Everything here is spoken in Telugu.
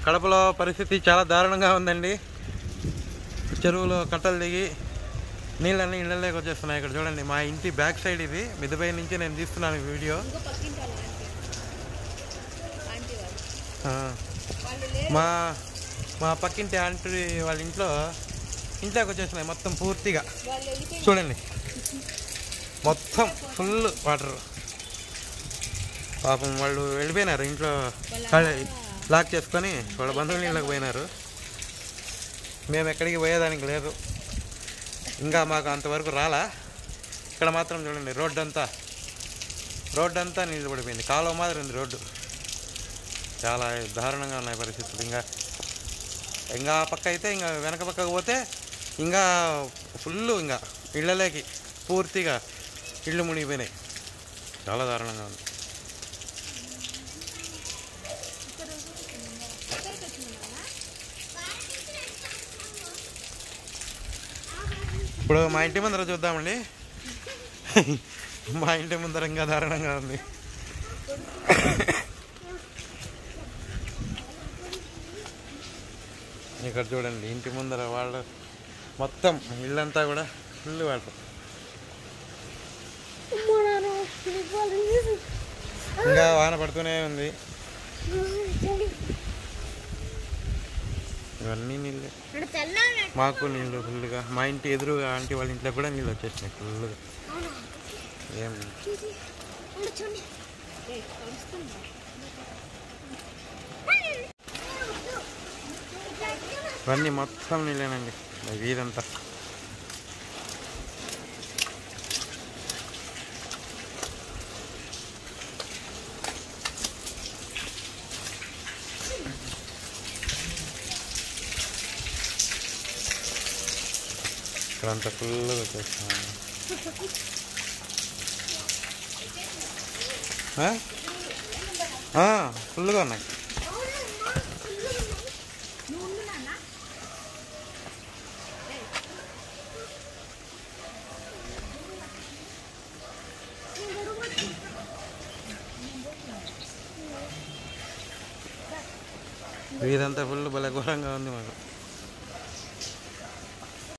కడపలో పరిస్థితి చాలా దారుణంగా ఉందండి చెరువులో కట్టలు దిగి నీళ్ళన్నీ ఇళ్ళలోకి వచ్చేస్తున్నాయి ఇక్కడ చూడండి మా ఇంటి బ్యాక్ సైడ్ ఇది మిద్దపై నుంచి నేను తీస్తున్నాను ఈ వీడియో ఇంకో పక్కింటి వాళ్ళు ఆంటీ ఆంటీ వాళ్ళు ఆ, వాళ్ళు లేరు మా మా పక్కింటి ఆంటీ వాళ్ళ ఇంట్లో ఇంట్లోకి వచ్చేస్తున్నాయి మొత్తం పూర్తిగా వాళ్ళు వెళ్ళిపోయి చూడండి మొత్తం ఫుల్ వాటర్ పాపం వాళ్ళు వెళ్ళిపోయినారు ఇంట్లో ఖాళీ లాక్ చేసుకొని వాళ్ళ బంధువుల ఇళ్ళకి పోయినారు మేము ఎక్కడికి పోయేదానికి లేదు ఇంకా మాకు అంతవరకు రాలా ఇక్కడ మాత్రం చూడండి రోడ్డు అంతా రోడ్డు అంతా నీళ్ళు పడిపోయింది కాలువ మాదిరి ఉంది రోడ్డు చాలా దారుణంగా ఉన్నాయి పరిస్థితులు ఇంకా ఇంకా ఆ పక్క అయితే ఇంకా వెనక పక్కకు పోతే ఇంకా ఫుల్ ఇంకా ఇళ్ళలోకి పూర్తిగా ఇళ్ళు మునిగిపోయినాయి చాలా దారుణంగా ఉంది ఇప్పుడు మా ఇంటి ముందర చూద్దామండి మా ఇంటి ముందర ఇంకా దారుణంగా ఉంది ఇక్కడ చూడండి ఇంటి ముందర వాళ్ళ మొత్తం ఇల్లంతా కూడా ఫుల్ వాటర్ ఇంకా వాన పడుతూనే ఉంది ఇవన్నీ నీళ్ళు మాకు నీళ్ళు ఫుల్గా మా ఇంటి ఎదురుగా ఆంటీ వాళ్ళ ఇంట్లో కూడా నీళ్ళు వచ్చేసినాయి ఫుల్గా ఏం ఏయ్, కలుస్తుందా? ఇవన్నీ మొత్తం నీళ్ళేనండి ఈ వీధంతా ఇక్కడంతా ఫుల్గా వచ్చేస్తున్నాయి ఆ? ఆ, ఫుల్గా ఉన్నాయి వీధంతా ఫుల్ భలే ఘోరంగా ఉంది మాకు